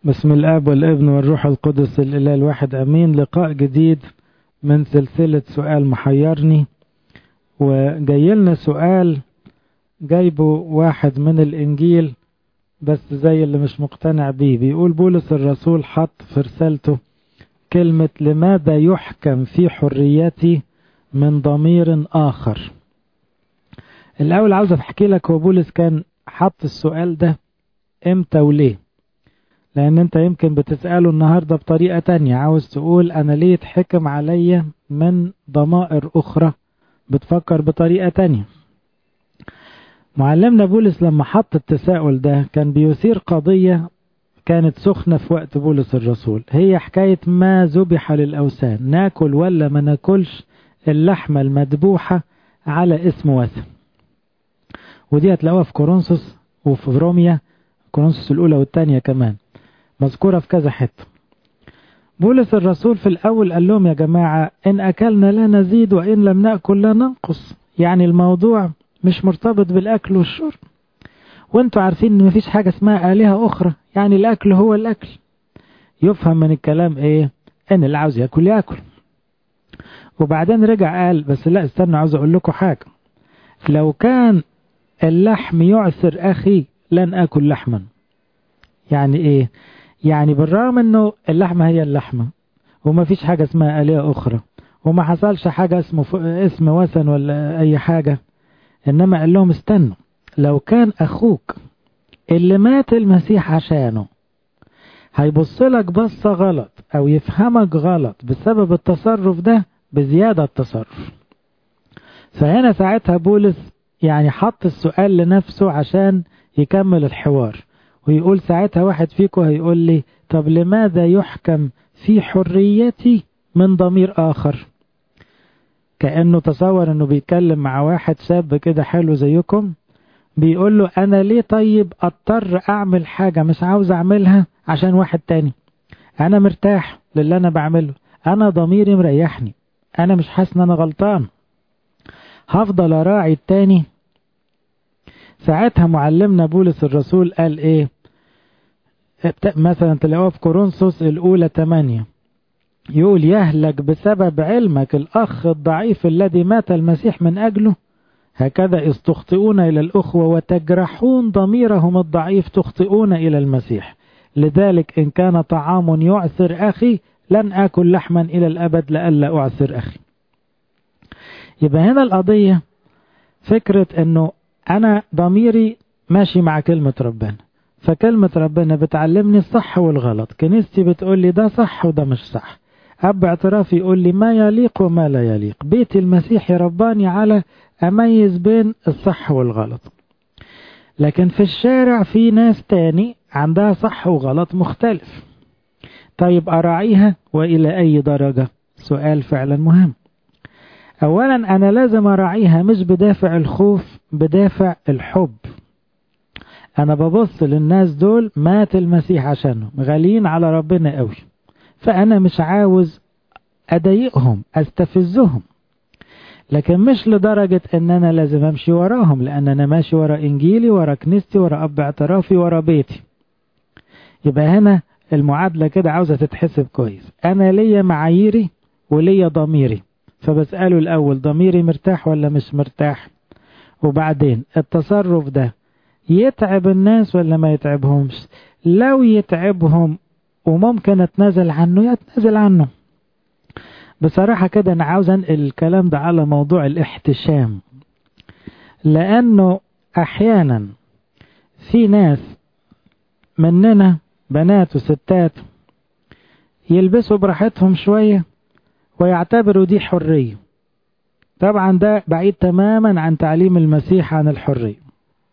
بسم الاب والابن والروح القدس الاله الواحد امين لقاء جديد من سلسلة سؤال محيرني وجاي لنا سؤال جايبه واحد من الانجيل بس زي اللي مش مقتنع بيه بيقول بولس الرسول حط في رسالته كلمة لماذا يحكم في حريتي من ضمير آخر الأول عاوز أحكي لك هو بولس كان حط السؤال ده امتى وليه لأن أنت يمكن بتسأله النهاردة بطريقة تانية عاوز تقول أنا ليه اتحكم عليا من ضمائر أخرى بتفكر بطريقة تانية معلمنا بولس لما حط التساؤل ده كان بيثير قضية كانت سخنة في وقت بولس الرسول هي حكاية ما ذبح للأوثان ناكل ولا ما ناكلش اللحمة المذبوحة على اسم وثن ودي هتلاقوها في كورنثوس وفي روميا كورنثوس الأولى والثانية كمان مذكورة في كذا حتة بولس الرسول في الأول قال لهم يا جماعة إن أكلنا لا نزيد وإن لم نأكل لا ننقص يعني الموضوع مش مرتبط بالأكل والشرب وانتوا عارفين ان مفيش حاجة اسمها آلهة أخرى يعني الأكل هو الأكل يفهم من الكلام ايه ان اللي عاوز ياكل ياكل وبعدين رجع قال بس لا استنوا عاوز اقول لكم حاجة لو كان اللحم يعثر اخي لن اكل لحما يعني ايه يعني بالرغم انه اللحمة هي اللحمة وما فيش حاجة اسمها آلهة أخرى وما حصلش حاجة اسمه اسم وثن ولا أي حاجة إنما قال لهم استنوا لو كان أخوك اللي مات المسيح عشانه هيبص لك بصة غلط أو يفهمك غلط بسبب التصرف ده بزيادة التصرف فهنا ساعتها بولس يعني حط السؤال لنفسه عشان يكمل الحوار ويقول ساعتها واحد فيكم هيقول لي طب لماذا يحكم في حريتي من ضمير آخر كأنه تصور انه بيتكلم مع واحد شاب كده حلو زيكم بيقول له انا ليه طيب اضطر اعمل حاجة مش عاوز اعملها عشان واحد تاني انا مرتاح للي انا بعمله انا ضميري مريحني انا مش حاسس ان انا غلطان هفضل اراعي التاني ساعتها معلمنا بولس الرسول قال ايه مثلا تلاقوها في كورنثوس الاولى 8 يقول يهلك بسبب علمك الأخ الضعيف الذي مات المسيح من أجله هكذا إذ تخطئون إلى الأخوة وتجرحون ضميرهم الضعيف تخطئون إلى المسيح لذلك إن كان طعام يعثر أخي لن آكل لحما إلى الأبد لألا أعثر أخي يبقى هنا القضية فكرة أنه أنا ضميري ماشي مع كلمة ربنا فكلمة ربنا بتعلمني الصح والغلط كنيستي بتقول لي ده صح وده مش صح أب اعترافي يقول لي ما يليق وما لا يليق بيت المسيح يرباني على أميز بين الصح والغلط لكن في الشارع في ناس تاني عندها صح وغلط مختلف طيب أراعيها وإلى أي درجة سؤال فعلا مهم أولا أنا لازم أراعيها مش بدافع الخوف بدافع الحب أنا ببص للناس دول مات المسيح عشانهم غاليين على ربنا قوي فأنا مش عاوز أضايقهم أستفزهم لكن مش لدرجة أن أنا لازم أمشي وراهم لأن أنا ماشي ورا إنجيلي ورا كنيستي ورا أب اعترافي ورا بيتي يبقى هنا المعادلة كده عاوزة تتحسب كويس أنا ليا معاييري وليا ضميري فبسأله الأول ضميري مرتاح ولا مش مرتاح وبعدين التصرف ده يتعب الناس ولا ما يتعبهمش لو يتعبهم وممكن اتنازل عنه يتنازل عنه بصراحة كده أنا عاوز أنقل الكلام ده على موضوع الاحتشام لأنه أحيانا في ناس مننا بنات وستات يلبسوا براحتهم شوية ويعتبروا دي حرية طبعا ده بعيد تماما عن تعليم المسيح عن الحرية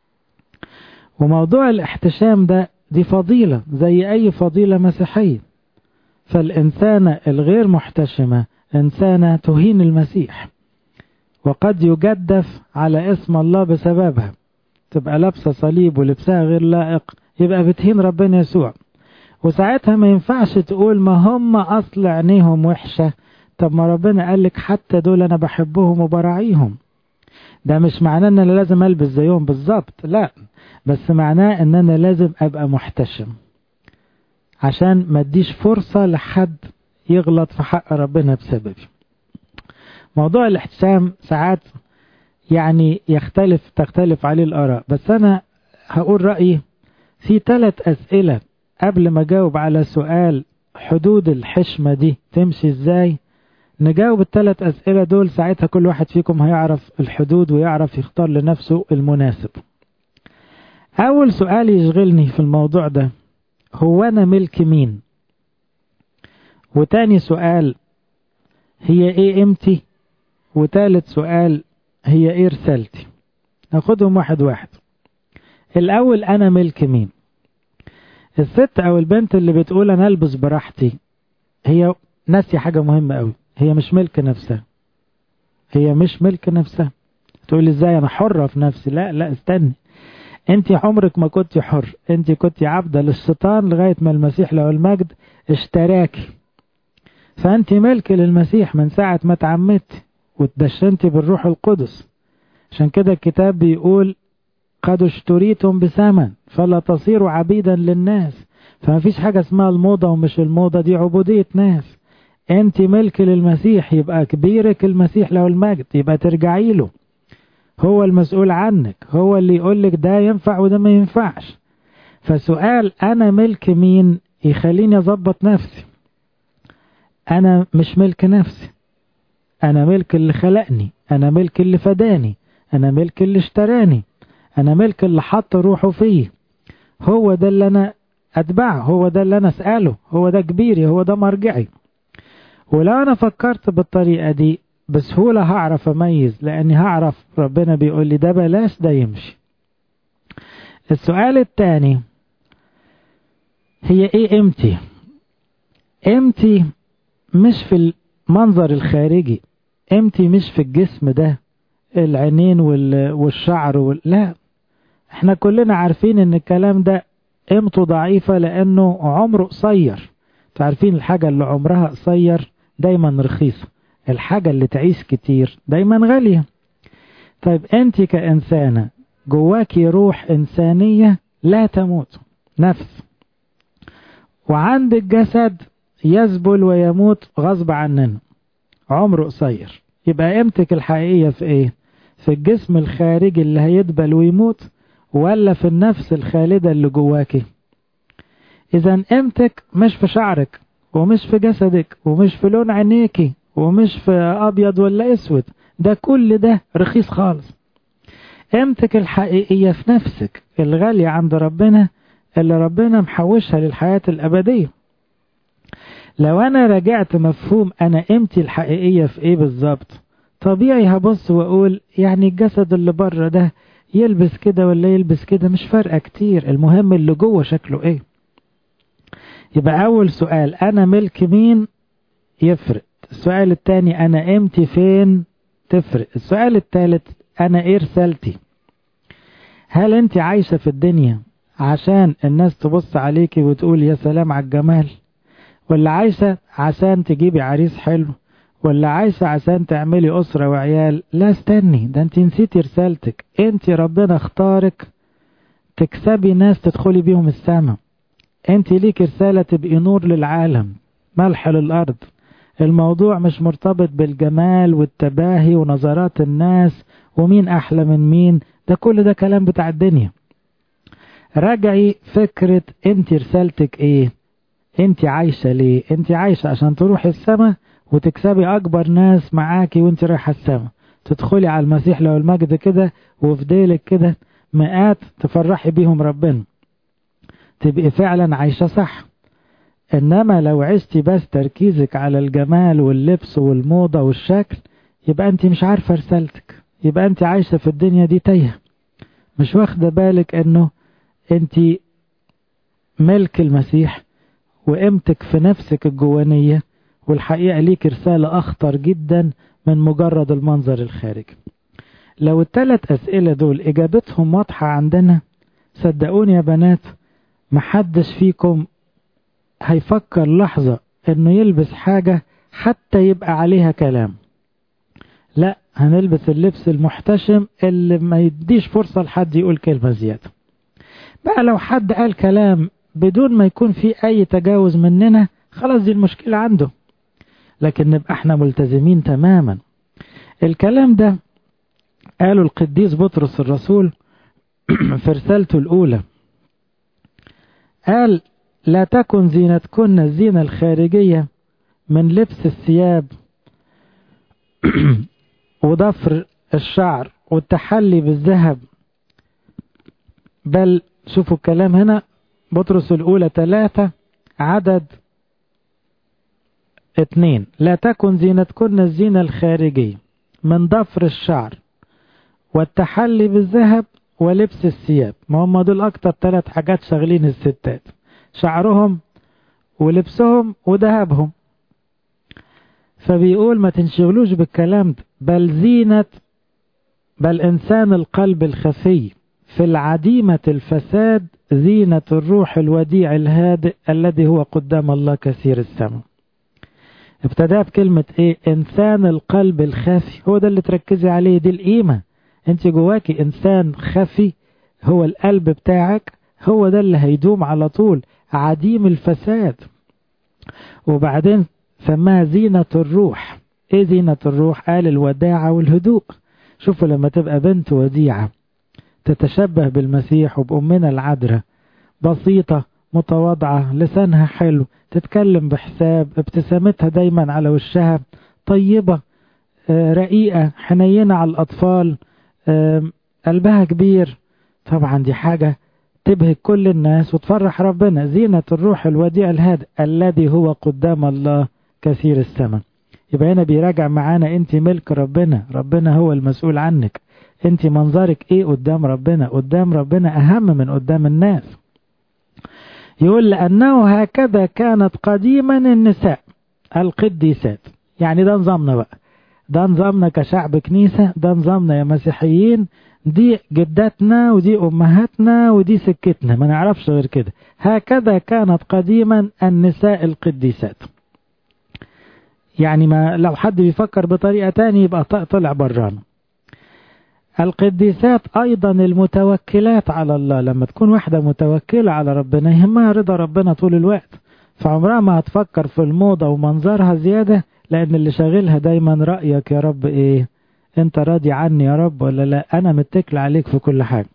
وموضوع الاحتشام ده دي فضيلة زي أي فضيلة مسيحية فالإنسانة الغير محتشمة إنسانة تهين المسيح وقد يجدف على اسم الله بسببها تبقى لابسة صليب ولبسها غير لائق يبقى بتهين ربنا يسوع وساعتها ما ينفعش تقول ما هم أصل عينيهم وحشة طب ما ربنا قال لك حتى دول أنا بحبهم وبراعيهم ده مش معناه ان انا لازم البس زيهم بالظبط لا بس معناه ان انا لازم ابقى محتشم عشان ما اديش فرصة لحد يغلط في حق ربنا بسببي موضوع الاحتسام ساعات يعني يختلف تختلف عليه الآراء بس أنا هقول رأيي في ثلاث أسئلة قبل ما أجاوب على سؤال حدود الحشمة دي تمشي إزاي نجاوب الثلاث أسئلة دول ساعتها كل واحد فيكم هيعرف الحدود ويعرف يختار لنفسه المناسب أول سؤال يشغلني في الموضوع ده هو أنا ملك مين وتاني سؤال هي إيه قيمتي وتالت سؤال هي إيه رسالتي ناخدهم واحد واحد الأول أنا ملك مين الست أو البنت اللي بتقول أنا ألبس براحتي هي ناسية حاجة مهمة أوي هي مش ملك نفسها هي مش ملك نفسها تقول ازاي انا حرة في نفسي لا لا استني انت عمرك ما كنت حر انت كنت عبدة للشيطان لغاية ما المسيح له المجد اشتراكي فانت ملك للمسيح من ساعة ما تعمدت وتدشنت بالروح القدس عشان كده الكتاب بيقول قد اشتريتم بثمن فلا تصيروا عبيدا للناس فما فيش حاجة اسمها الموضة ومش الموضة دي عبودية ناس انت ملك للمسيح يبقى كبيرك المسيح له المجد يبقى ترجعي له هو المسؤول عنك هو اللي يقول لك ده ينفع وده ما ينفعش فسؤال انا ملك مين يخليني اظبط نفسي انا مش ملك نفسي انا ملك اللي خلقني انا ملك اللي فداني انا ملك اللي اشتراني انا ملك اللي حط روحه فيه هو ده اللي انا اتبعه هو ده اللي انا اساله هو ده كبيري هو ده مرجعي ولو انا فكرت بالطريقة دي بسهولة هعرف اميز لاني هعرف ربنا بيقول لي ده بلاش ده يمشي السؤال الثاني هي ايه قيمتي قيمتي مش في المنظر الخارجي قيمتي مش في الجسم ده العينين والشعر وال... لا احنا كلنا عارفين ان الكلام ده قيمته ضعيفة لانه عمره قصير تعرفين الحاجة اللي عمرها قصير دايما رخيصة الحاجة اللي تعيش كتير دايما غالية طيب انت كإنسانة جواكي روح إنسانية لا تموت نفس وعندك جسد يذبل ويموت غصب عننا عمره قصير يبقى قيمتك الحقيقية في ايه في الجسم الخارجي اللي هيدبل ويموت ولا في النفس الخالدة اللي جواكي اذا قيمتك مش في شعرك ومش في جسدك ومش في لون عينيكي ومش في ابيض ولا اسود ده كل ده رخيص خالص قيمتك الحقيقية في نفسك الغالية عند ربنا اللي ربنا محوشها للحياة الأبدية لو أنا رجعت مفهوم أنا قيمتي الحقيقية في إيه بالظبط طبيعي هبص وأقول يعني الجسد اللي بره ده يلبس كده ولا يلبس كده مش فارقة كتير المهم اللي جوه شكله إيه يبقى أول سؤال أنا ملك مين يفرق السؤال الثاني أنا قيمتي فين تفرق السؤال الثالث أنا إيه رسالتي هل أنت عايشة في الدنيا عشان الناس تبص عليكي وتقول يا سلام على الجمال ولا عايشة عشان تجيبي عريس حلو ولا عايشة عشان تعملي أسرة وعيال لا استني ده انت نسيتي رسالتك انت ربنا اختارك تكسبي ناس تدخلي بيهم السماء انت ليك رسالة تبقي نور للعالم ملح للأرض الموضوع مش مرتبط بالجمال والتباهي ونظرات الناس ومين أحلى من مين ده كل ده كلام بتاع الدنيا راجعي فكرة انت رسالتك ايه انت عايشة ليه انت عايشة عشان تروحي السماء وتكسبي اكبر ناس معاكي وانت رايحة السماء تدخلي على المسيح لو المجد كده وفي ديلك كده مئات تفرحي بيهم ربنا تبقي فعلا عايشة صح انما لو عشتي بس تركيزك على الجمال واللبس والموضة والشكل يبقى انت مش عارفة رسالتك يبقى انت عايشة في الدنيا دي تايهة مش واخدة بالك انه انت ملك المسيح وقيمتك في نفسك الجوانية والحقيقة ليك رسالة أخطر جدا من مجرد المنظر الخارجي لو الثلاث أسئلة دول إجابتهم واضحة عندنا صدقوني يا بنات محدش فيكم هيفكر لحظة انه يلبس حاجة حتى يبقى عليها كلام لا هنلبس اللبس المحتشم اللي ما يديش فرصة لحد يقول كلمة زيادة بقى لو حد قال كلام بدون ما يكون في أي تجاوز مننا خلاص دي المشكلة عنده لكن نبقى احنا ملتزمين تماما الكلام ده قاله القديس بطرس الرسول في رسالته الأولى قال لا تكن زينتكن الزينة الخارجية من لبس الثياب وضفر الشعر والتحلي بالذهب بل شوفوا الكلام هنا بطرس الأولى ثلاثة عدد اثنين لا تكن زينتكن الزينة الخارجية من ضفر الشعر والتحلي بالذهب ولبس الثياب ما هم دول أكتر ثلاث حاجات شغلين الستات شعرهم ولبسهم وذهبهم فبيقول ما تنشغلوش بالكلام ده بل زينة بل إنسان القلب الخفي في العديمة الفساد زينة الروح الوديع الهادئ الذي هو قدام الله كثير السماء ابتدى بكلمة ايه انسان القلب الخفي هو ده اللي تركزي عليه دي القيمة انت جواكي انسان خفي هو القلب بتاعك هو ده اللي هيدوم على طول عديم الفساد وبعدين سماها زينة الروح ايه زينة الروح قال الوداعة والهدوء شوفوا لما تبقى بنت وديعة تتشبه بالمسيح وبأمنا العذراء بسيطة متواضعة لسانها حلو تتكلم بحساب ابتسامتها دايما على وشها طيبة رقيقة حنينة على الأطفال قلبها كبير طبعا دي حاجة تبهج كل الناس وتفرح ربنا زينة الروح الوديع الهادئ الذي هو قدام الله كثير الثمن يبقى هنا بيراجع معانا انت ملك ربنا ربنا هو المسؤول عنك انت منظرك ايه قدام ربنا قدام ربنا اهم من قدام الناس يقول لأنه هكذا كانت قديما النساء القديسات يعني ده نظامنا بقى ده نظامنا كشعب كنيسة ده نظامنا يا مسيحيين دي جداتنا ودي أمهاتنا ودي سكتنا ما نعرفش غير كده هكذا كانت قديما النساء القديسات يعني ما لو حد بيفكر بطريقة تاني يبقى طلع برانا القديسات أيضا المتوكلات على الله لما تكون واحدة متوكلة على ربنا يهمها رضا ربنا طول الوقت فعمرها ما هتفكر في الموضة ومنظرها زيادة لأن اللي شاغلها دايما رأيك يا رب إيه أنت راضي عني يا رب ولا لا أنا متكل عليك في كل حاجة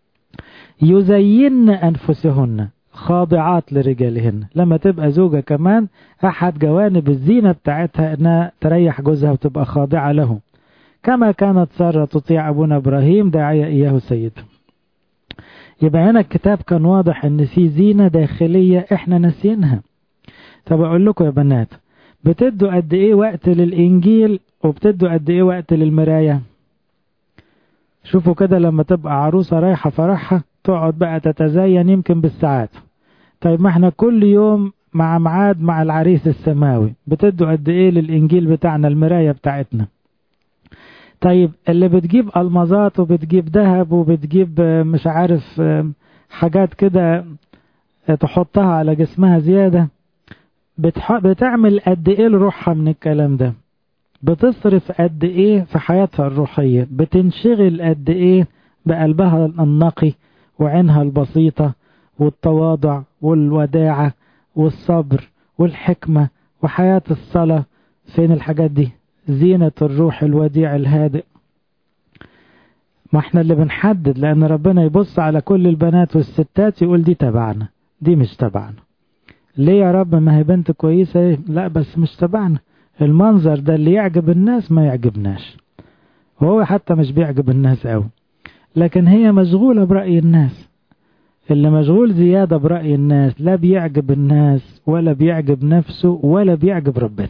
يزين أنفسهن خاضعات لرجالهن لما تبقى زوجة كمان أحد جوانب الزينة بتاعتها أنها تريح جوزها وتبقى خاضعة له كما كانت سارة تطيع أبونا إبراهيم داعية إياه سيده يبقى هنا الكتاب كان واضح أن في زينة داخلية إحنا ناسينها طب أقول لكم يا بنات بتدوا قد إيه وقت للإنجيل وبتدوا قد إيه وقت للمراية شوفوا كده لما تبقى عروسة رايحة فرحها تقعد بقى تتزين يمكن بالساعات طيب ما احنا كل يوم مع ميعاد مع العريس السماوي بتدوا قد ايه للانجيل بتاعنا المراية بتاعتنا طيب اللي بتجيب المظات وبتجيب ذهب وبتجيب مش عارف حاجات كده تحطها على جسمها زيادة بتعمل قد ايه لروحها من الكلام ده بتصرف قد ايه في حياتها الروحية بتنشغل قد ايه بقلبها النقي وعينها البسيطة والتواضع والوداعة والصبر والحكمة وحياة الصلاة فين الحاجات دي زينة الروح الوديع الهادئ ما احنا اللي بنحدد لأن ربنا يبص على كل البنات والستات يقول دي تبعنا دي مش تبعنا ليه يا رب ما هي بنت كويسة ايه لا بس مش تبعنا المنظر ده اللي يعجب الناس ما يعجبناش وهو حتى مش بيعجب الناس قوي لكن هي مشغولة برأي الناس اللي مشغول زيادة برأي الناس لا بيعجب الناس ولا بيعجب نفسه ولا بيعجب ربنا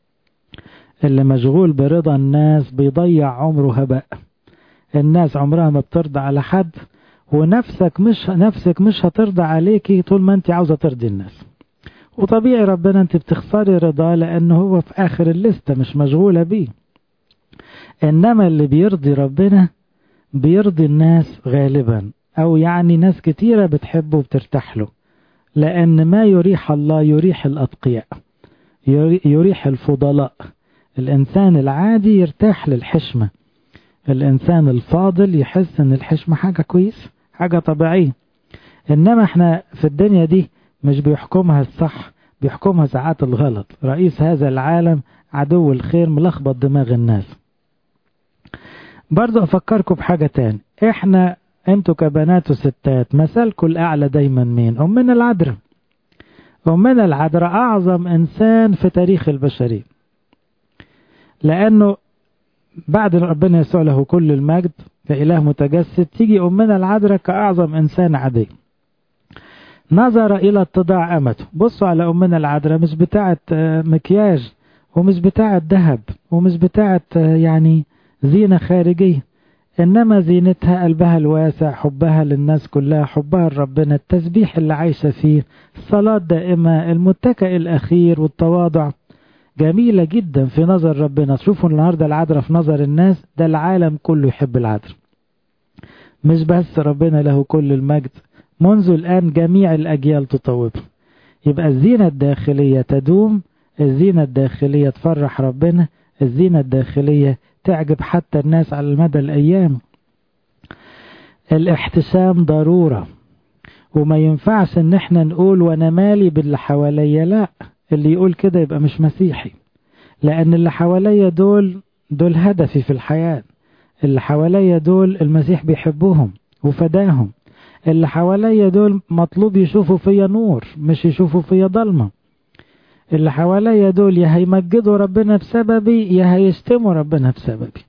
اللي مشغول برضا الناس بيضيع عمره هباء الناس عمرها ما بترضى على حد ونفسك مش نفسك مش هترضى عليكي طول ما انت عاوزة ترضي الناس وطبيعي ربنا انت بتخسري رضاه لانه هو في اخر الليستة مش مشغولة بيه انما اللي بيرضي ربنا بيرضي الناس غالبا او يعني ناس كتيرة بتحبه وبترتاح له لان ما يريح الله يريح الاتقياء يريح الفضلاء الانسان العادي يرتاح للحشمة الانسان الفاضل يحس ان الحشمة حاجة كويس حاجة طبيعية انما احنا في الدنيا دي مش بيحكمها الصح بيحكمها ساعات الغلط رئيس هذا العالم عدو الخير ملخبط دماغ الناس برضو أفكركم بحاجة تاني إحنا أنتوا كبنات وستات مثلكم الأعلى دايما مين أمنا العذراء أمنا العذراء أعظم إنسان في تاريخ البشرية لأنه بعد ربنا يسوع له كل المجد كإله متجسد تيجي أمنا العذراء كأعظم إنسان عادي نظر إلى اتضاع أمته بصوا على أمنا العذراء مش بتاعة مكياج ومش بتاعة ذهب ومش بتاعة يعني زينة خارجية إنما زينتها قلبها الواسع حبها للناس كلها حبها لربنا التسبيح اللي عايشة فيه الصلاة دائمة المتكئ الأخير والتواضع جميلة جدا في نظر ربنا شوفوا النهاردة العذراء في نظر الناس ده العالم كله يحب العذراء مش بس ربنا له كل المجد منذ الآن جميع الأجيال تطوبه يبقى الزينة الداخلية تدوم الزينة الداخلية تفرح ربنا الزينة الداخلية تعجب حتى الناس على مدى الأيام الاحتسام ضرورة وما ينفعش ان احنا نقول وانا مالي باللي حواليا لا اللي يقول كده يبقى مش مسيحي لان اللي حواليا دول دول هدفي في الحياة اللي حواليا دول المسيح بيحبهم وفداهم اللي حواليا دول مطلوب يشوفوا فيا نور مش يشوفوا فيا ضلمة اللي حواليا دول يا هيمجدوا ربنا بسببي يا هيشتموا ربنا بسببي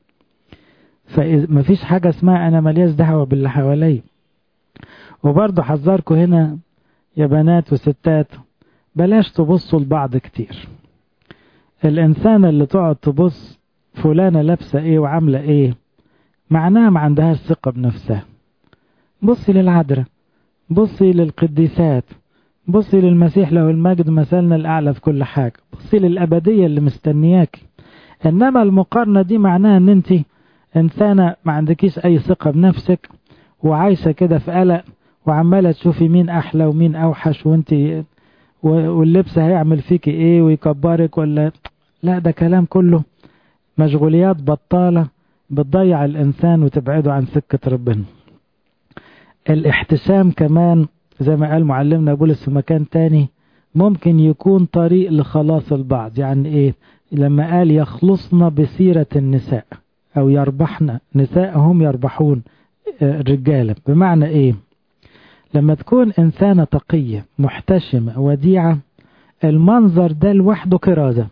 فمفيش حاجة اسمها أنا ملياش دعوة باللي حواليا وبرضه حذركم هنا يا بنات وستات بلاش تبصوا لبعض كتير الإنسان اللي تقعد تبص فلانة لابسة ايه وعاملة ايه معناها ما عندهاش ثقة بنفسها بصي للعذراء بصي للقديسات بصي للمسيح له المجد مثلنا الأعلى في كل حاجة بصي للأبدية اللي مستنياك إنما المقارنة دي معناها إن أنت إنسانة ما عندكيش أي ثقة بنفسك وعايشة كده في قلق وعمالة تشوفي مين أحلى ومين أوحش وأنت واللبس هيعمل فيكي إيه ويكبرك ولا لا ده كلام كله مشغوليات بطالة بتضيع الإنسان وتبعده عن سكة ربنا الاحتسام كمان زي ما قال معلمنا بولس في مكان تاني ممكن يكون طريق لخلاص البعض يعني ايه لما قال يخلصنا بسيرة النساء او يربحنا نساءهم يربحون رجالا بمعنى ايه لما تكون انسانة تقية محتشمة وديعة المنظر ده لوحده كرازة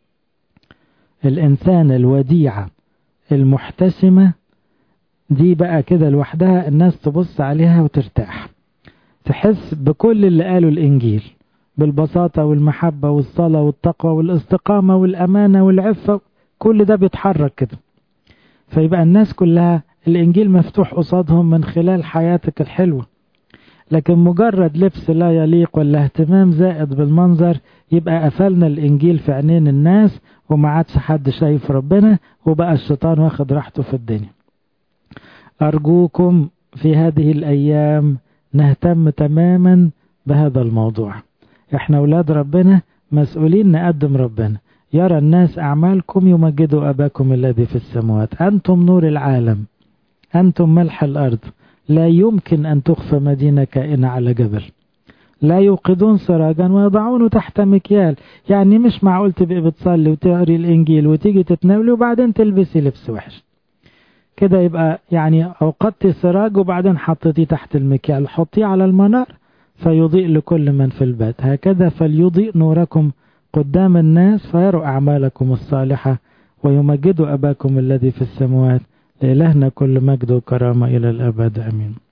الانسان الوديعة المحتشمة دي بقى كده لوحدها الناس تبص عليها وترتاح تحس بكل اللي قاله الإنجيل بالبساطة والمحبة والصلاة والتقوى والاستقامة والأمانة والعفة كل ده بيتحرك كده فيبقى الناس كلها الإنجيل مفتوح قصادهم من خلال حياتك الحلوة لكن مجرد لبس لا يليق ولا اهتمام زائد بالمنظر يبقى قفلنا الإنجيل في عينين الناس وما عادش حد شايف ربنا وبقى الشيطان واخد راحته في الدنيا أرجوكم في هذه الأيام نهتم تماما بهذا الموضوع احنا أولاد ربنا مسؤولين نقدم ربنا يرى الناس أعمالكم يمجدوا أباكم الذي في السماوات أنتم نور العالم أنتم ملح الأرض لا يمكن أن تخفى مدينة كائنة على جبل لا يوقدون سراجا ويضعونه تحت مكيال يعني مش معقول تبقي بتصلي وتقري الإنجيل وتيجي تتناولي وبعدين تلبسي لبس وحش كده يبقى يعني أوقدتي سراج وبعدين حطيتيه تحت المكيال حطيه على المنار فيضيء لكل من في البيت هكذا فليضيء نوركم قدام الناس فيروا أعمالكم الصالحة ويمجدوا أباكم الذي في السماوات لإلهنا كل مجد وكرامة إلى الأبد أمين